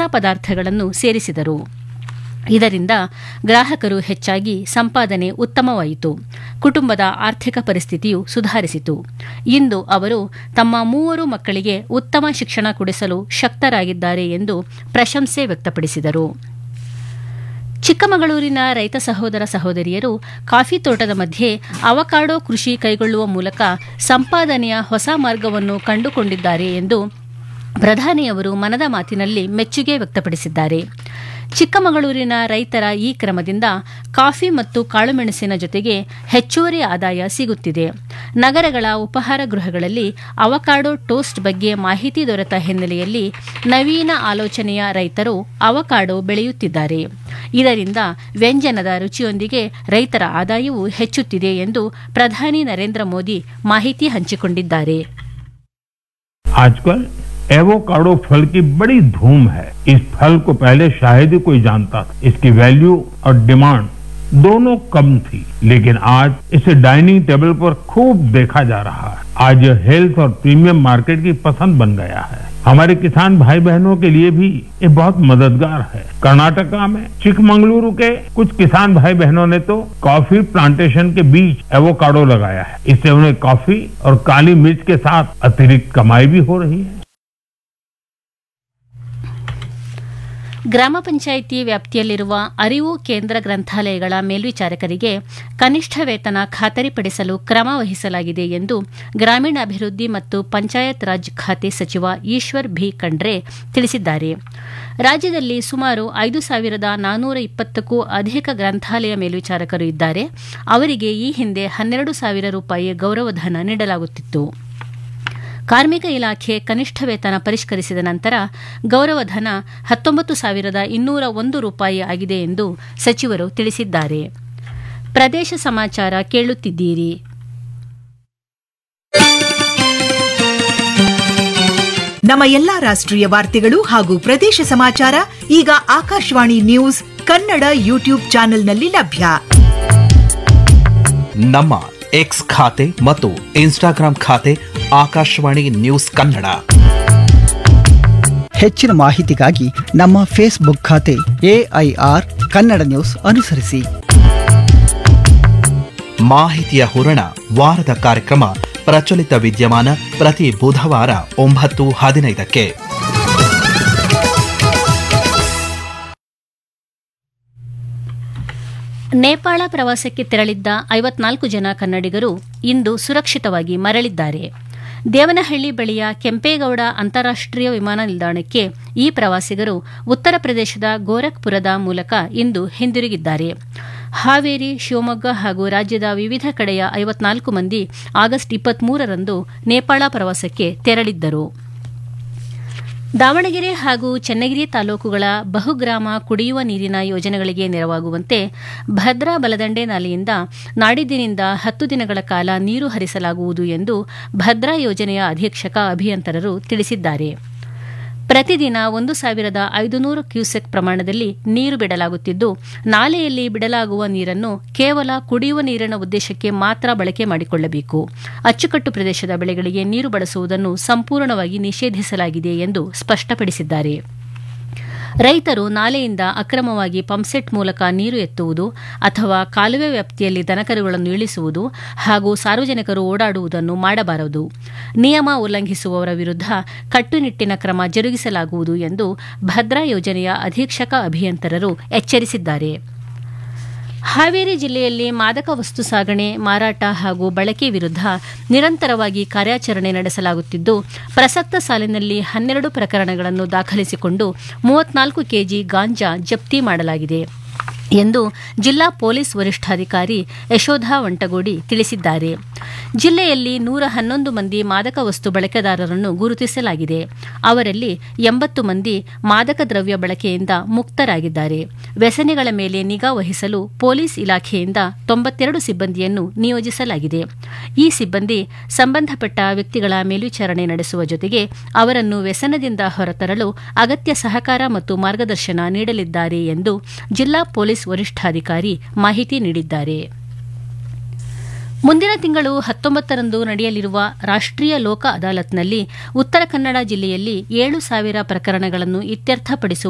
ಪದಾರ್ಥಗಳನ್ನು ಸೇರಿಸಿದರು ಇದರಿಂದ ಗ್ರಾಹಕರು ಹೆಚ್ಚಾಗಿ ಸಂಪಾದನೆ ಉತ್ತಮವಾಯಿತು ಕುಟುಂಬದ ಆರ್ಥಿಕ ಪರಿಸ್ಥಿತಿಯು ಸುಧಾರಿಸಿತು ಇಂದು ಅವರು ತಮ್ಮ ಮೂವರು ಮಕ್ಕಳಿಗೆ ಉತ್ತಮ ಶಿಕ್ಷಣ ಕೊಡಿಸಲು ಶಕ್ತರಾಗಿದ್ದಾರೆ ಎಂದು ಪ್ರಶಂಸೆ ವ್ಯಕ್ತಪಡಿಸಿದರು ಚಿಕ್ಕಮಗಳೂರಿನ ರೈತ ಸಹೋದರ ಸಹೋದರಿಯರು ಕಾಫಿ ತೋಟದ ಮಧ್ಯೆ ಅವಕಾಡೋ ಕೃಷಿ ಕೈಗೊಳ್ಳುವ ಮೂಲಕ ಸಂಪಾದನೆಯ ಹೊಸ ಮಾರ್ಗವನ್ನು ಕಂಡುಕೊಂಡಿದ್ದಾರೆ ಎಂದು ಪ್ರಧಾನಿಯವರು ಮನದ ಮಾತಿನಲ್ಲಿ ಮೆಚ್ಚುಗೆ ವ್ಯಕ್ತಪಡಿಸಿದ್ದಾರೆ ಚಿಕ್ಕಮಗಳೂರಿನ ರೈತರ ಈ ಕ್ರಮದಿಂದ ಕಾಫಿ ಮತ್ತು ಕಾಳುಮೆಣಸಿನ ಜೊತೆಗೆ ಹೆಚ್ಚುವರಿ ಆದಾಯ ಸಿಗುತ್ತಿದೆ ನಗರಗಳ ಉಪಹಾರ ಗೃಹಗಳಲ್ಲಿ ಅವಕಾಡೋ ಟೋಸ್ಟ್ ಬಗ್ಗೆ ಮಾಹಿತಿ ದೊರೆತ ಹಿನ್ನೆಲೆಯಲ್ಲಿ ನವೀನ ಆಲೋಚನೆಯ ರೈತರು ಅವಕಾಡೋ ಬೆಳೆಯುತ್ತಿದ್ದಾರೆ ಇದರಿಂದ ವ್ಯಂಜನದ ರುಚಿಯೊಂದಿಗೆ ರೈತರ ಆದಾಯವೂ ಹೆಚ್ಚುತ್ತಿದೆ ಎಂದು ಪ್ರಧಾನಿ ನರೇಂದ್ರ ಮೋದಿ ಮಾಹಿತಿ ಹಂಚಿಕೊಂಡಿದ್ದಾರೆ आजकल एवोकाडो फल की बड़ी धूम है इस फल को पहले शायद ही कोई जानता था इसकी वैल्यू और डिमांड दोनों कम थी लेकिन आज इसे डाइनिंग टेबल पर खूब देखा जा रहा है आज यह हेल्थ और प्रीमियम मार्केट की पसंद बन गया है हमारे किसान भाई बहनों के लिए भी ये बहुत मददगार है कर्नाटका में चिकमंगलुरु के कुछ किसान भाई बहनों ने तो कॉफी प्लांटेशन के बीच एवोकाडो लगाया है इससे उन्हें कॉफी और काली मिर्च के साथ अतिरिक्त कमाई भी हो रही है ಗ್ರಾಮ ಪಂಚಾಯಿತಿ ವ್ಯಾಪ್ತಿಯಲ್ಲಿರುವ ಅರಿವು ಕೇಂದ್ರ ಗ್ರಂಥಾಲಯಗಳ ಮೇಲ್ವಿಚಾರಕರಿಗೆ ಕನಿಷ್ಠ ವೇತನ ಖಾತರಿಪಡಿಸಲು ಕ್ರಮ ವಹಿಸಲಾಗಿದೆ ಎಂದು ಗ್ರಾಮೀಣಾಭಿವೃದ್ಧಿ ಮತ್ತು ಪಂಚಾಯತ್ ರಾಜ್ ಖಾತೆ ಸಚಿವ ಈಶ್ವರ್ ಭಿ ಖಂಡ್ರೆ ತಿಳಿಸಿದ್ದಾರೆ ರಾಜ್ಯದಲ್ಲಿ ಸುಮಾರು ಐದು ಸಾವಿರದ ನಾನ್ನೂರ ಇಪ್ಪತ್ತಕ್ಕೂ ಅಧಿಕ ಗ್ರಂಥಾಲಯ ಮೇಲ್ವಿಚಾರಕರು ಇದ್ದಾರೆ ಅವರಿಗೆ ಈ ಹಿಂದೆ ಹನ್ನೆರಡು ಸಾವಿರ ರೂಪಾಯಿ ಗೌರವಧನ ನೀಡಲಾಗುತ್ತಿತ್ತು ಕಾರ್ಮಿಕ ಇಲಾಖೆ ಕನಿಷ್ಠ ವೇತನ ಪರಿಷ್ಕರಿಸಿದ ನಂತರ ಗೌರವಧನ ಹತ್ತೊಂಬತ್ತು ಸಾವಿರದ ಇನ್ನೂರ ಒಂದು ರೂಪಾಯಿ ಆಗಿದೆ ಎಂದು ಸಚಿವರು ತಿಳಿಸಿದ್ದಾರೆ ಪ್ರದೇಶ ಸಮಾಚಾರ ಕೇಳುತ್ತಿದ್ದೀರಿ ನಮ್ಮ ಎಲ್ಲಾ ರಾಷ್ಟ್ರೀಯ ವಾರ್ತೆಗಳು ಹಾಗೂ ಪ್ರದೇಶ ಸಮಾಚಾರ ಈಗ ಆಕಾಶವಾಣಿ ನ್ಯೂಸ್ ಕನ್ನಡ ಯೂಟ್ಯೂಬ್ ಚಾನೆಲ್ನಲ್ಲಿ ಲಭ್ಯ ನಮ್ಮ ಎಕ್ಸ್ ಖಾತೆ ಮತ್ತು ಇನ್ಸ್ಟಾಗ್ರಾಂ ಖಾತೆ ಆಕಾಶವಾಣಿ ನ್ಯೂಸ್ ಕನ್ನಡ ಹೆಚ್ಚಿನ ಮಾಹಿತಿಗಾಗಿ ನಮ್ಮ ಫೇಸ್ಬುಕ್ ಖಾತೆ ಎಐಆರ್ ಕನ್ನಡ ನ್ಯೂಸ್ ಅನುಸರಿಸಿ ಮಾಹಿತಿಯ ಹೂರಣ ವಾರದ ಕಾರ್ಯಕ್ರಮ ಪ್ರಚಲಿತ ವಿದ್ಯಮಾನ ಪ್ರತಿ ಬುಧವಾರ ಒಂಬತ್ತು ಹದಿನೈದಕ್ಕೆ ನೇಪಾಳ ಪ್ರವಾಸಕ್ಕೆ ತೆರಳಿದ್ದ ಐವತ್ನಾಲ್ಕು ಜನ ಕನ್ನಡಿಗರು ಇಂದು ಸುರಕ್ಷಿತವಾಗಿ ಮರಳಿದ್ದಾರೆ ದೇವನಹಳ್ಳಿ ಬಳಿಯ ಕೆಂಪೇಗೌಡ ಅಂತಾರಾಷ್ಟೀಯ ವಿಮಾನ ನಿಲ್ದಾಣಕ್ಕೆ ಈ ಪ್ರವಾಸಿಗರು ಉತ್ತರ ಪ್ರದೇಶದ ಗೋರಖ್ಪುರದ ಮೂಲಕ ಇಂದು ಹಿಂದಿರುಗಿದ್ದಾರೆ ಹಾವೇರಿ ಶಿವಮೊಗ್ಗ ಹಾಗೂ ರಾಜ್ಯದ ವಿವಿಧ ಕಡೆಯ ಐವತ್ನಾಲ್ಕು ಮಂದಿ ಆಗಸ್ಟ್ ಇಪ್ಪತ್ಮೂರರಂದು ನೇಪಾಳ ಪ್ರವಾಸಕ್ಕೆ ತೆರಳಿದ್ದರು ದಾವಣಗೆರೆ ಹಾಗೂ ಚನ್ನಗಿರಿ ತಾಲೂಕುಗಳ ಬಹುಗ್ರಾಮ ಕುಡಿಯುವ ನೀರಿನ ಯೋಜನೆಗಳಿಗೆ ನೆರವಾಗುವಂತೆ ಭದ್ರಾ ಬಲದಂಡೆ ನಾಲೆಯಿಂದ ನಾಡಿದ್ದಿನಿಂದ ಹತ್ತು ದಿನಗಳ ಕಾಲ ನೀರು ಹರಿಸಲಾಗುವುದು ಎಂದು ಭದ್ರಾ ಯೋಜನೆಯ ಅಧೀಕ್ಷಕ ಅಭಿಯಂತರರು ತಿಳಿಸಿದ್ದಾರೆ ಪ್ರತಿದಿನ ಒಂದು ಸಾವಿರದ ಐದುನೂರು ಕ್ಯೂಸೆಕ್ ಪ್ರಮಾಣದಲ್ಲಿ ನೀರು ಬಿಡಲಾಗುತ್ತಿದ್ದು ನಾಲೆಯಲ್ಲಿ ಬಿಡಲಾಗುವ ನೀರನ್ನು ಕೇವಲ ಕುಡಿಯುವ ನೀರಿನ ಉದ್ದೇಶಕ್ಕೆ ಮಾತ್ರ ಬಳಕೆ ಮಾಡಿಕೊಳ್ಳಬೇಕು ಅಚ್ಚುಕಟ್ಟು ಪ್ರದೇಶದ ಬೆಳೆಗಳಿಗೆ ನೀರು ಬಳಸುವುದನ್ನು ಸಂಪೂರ್ಣವಾಗಿ ನಿಷೇಧಿಸಲಾಗಿದೆ ಎಂದು ಸ್ಪಷ್ಟಪಡಿಸಿದ್ದಾರೆ ರೈತರು ನಾಲೆಯಿಂದ ಅಕ್ರಮವಾಗಿ ಪಂಪ್ಸೆಟ್ ಮೂಲಕ ನೀರು ಎತ್ತುವುದು ಅಥವಾ ಕಾಲುವೆ ವ್ಯಾಪ್ತಿಯಲ್ಲಿ ದನಕರುಗಳನ್ನು ಇಳಿಸುವುದು ಹಾಗೂ ಸಾರ್ವಜನಿಕರು ಓಡಾಡುವುದನ್ನು ಮಾಡಬಾರದು ನಿಯಮ ಉಲ್ಲಂಘಿಸುವವರ ವಿರುದ್ಧ ಕಟ್ಟುನಿಟ್ಟಿನ ಕ್ರಮ ಜರುಗಿಸಲಾಗುವುದು ಎಂದು ಭದ್ರಾ ಯೋಜನೆಯ ಅಧೀಕ್ಷಕ ಅಭಿಯಂತರರು ಎಚ್ಚರಿಸಿದ್ದಾರೆ ಹಾವೇರಿ ಜಿಲ್ಲೆಯಲ್ಲಿ ಮಾದಕ ವಸ್ತು ಸಾಗಣೆ ಮಾರಾಟ ಹಾಗೂ ಬಳಕೆ ವಿರುದ್ಧ ನಿರಂತರವಾಗಿ ಕಾರ್ಯಾಚರಣೆ ನಡೆಸಲಾಗುತ್ತಿದ್ದು ಪ್ರಸಕ್ತ ಸಾಲಿನಲ್ಲಿ ಹನ್ನೆರಡು ಪ್ರಕರಣಗಳನ್ನು ದಾಖಲಿಸಿಕೊಂಡು ಮೂವತ್ನಾಲ್ಕು ಕೆಜಿ ಗಾಂಜಾ ಜಪ್ತಿ ಮಾಡಲಾಗಿದೆ ಎಂದು ಜಿಲ್ಲಾ ಪೊಲೀಸ್ ವರಿಷ್ಠಾಧಿಕಾರಿ ಯಶೋಧಾ ವಂಟಗೋಡಿ ತಿಳಿಸಿದ್ದಾರೆ ಜಿಲ್ಲೆಯಲ್ಲಿ ನೂರ ಹನ್ನೊಂದು ಮಂದಿ ಮಾದಕ ವಸ್ತು ಬಳಕೆದಾರರನ್ನು ಗುರುತಿಸಲಾಗಿದೆ ಅವರಲ್ಲಿ ಎಂಬತ್ತು ಮಂದಿ ಮಾದಕ ದ್ರವ್ಯ ಬಳಕೆಯಿಂದ ಮುಕ್ತರಾಗಿದ್ದಾರೆ ವ್ಯಸನಿಗಳ ಮೇಲೆ ನಿಗಾ ವಹಿಸಲು ಪೊಲೀಸ್ ಇಲಾಖೆಯಿಂದ ತೊಂಬತ್ತೆರಡು ಸಿಬ್ಬಂದಿಯನ್ನು ನಿಯೋಜಿಸಲಾಗಿದೆ ಈ ಸಿಬ್ಬಂದಿ ಸಂಬಂಧಪಟ್ಟ ವ್ಯಕ್ತಿಗಳ ಮೇಲ್ವಿಚಾರಣೆ ನಡೆಸುವ ಜೊತೆಗೆ ಅವರನ್ನು ವ್ಯಸನದಿಂದ ಹೊರತರಲು ಅಗತ್ಯ ಸಹಕಾರ ಮತ್ತು ಮಾರ್ಗದರ್ಶನ ನೀಡಲಿದ್ದಾರೆ ಎಂದು ಜಿಲ್ಲಾ ಪೊಲೀಸ್ ವರಿಷ್ಠಾಧಿಕಾರಿ ಮಾಹಿತಿ ನೀಡಿದ್ದಾರೆ ಮುಂದಿನ ತಿಂಗಳು ಹತ್ತೊಂಬತ್ತರಂದು ನಡೆಯಲಿರುವ ರಾಷ್ಟ್ರೀಯ ಲೋಕ ಅದಾಲತ್ನಲ್ಲಿ ಉತ್ತರ ಕನ್ನಡ ಜಿಲ್ಲೆಯಲ್ಲಿ ಏಳು ಸಾವಿರ ಪ್ರಕರಣಗಳನ್ನು ಇತ್ಯರ್ಥಪಡಿಸುವ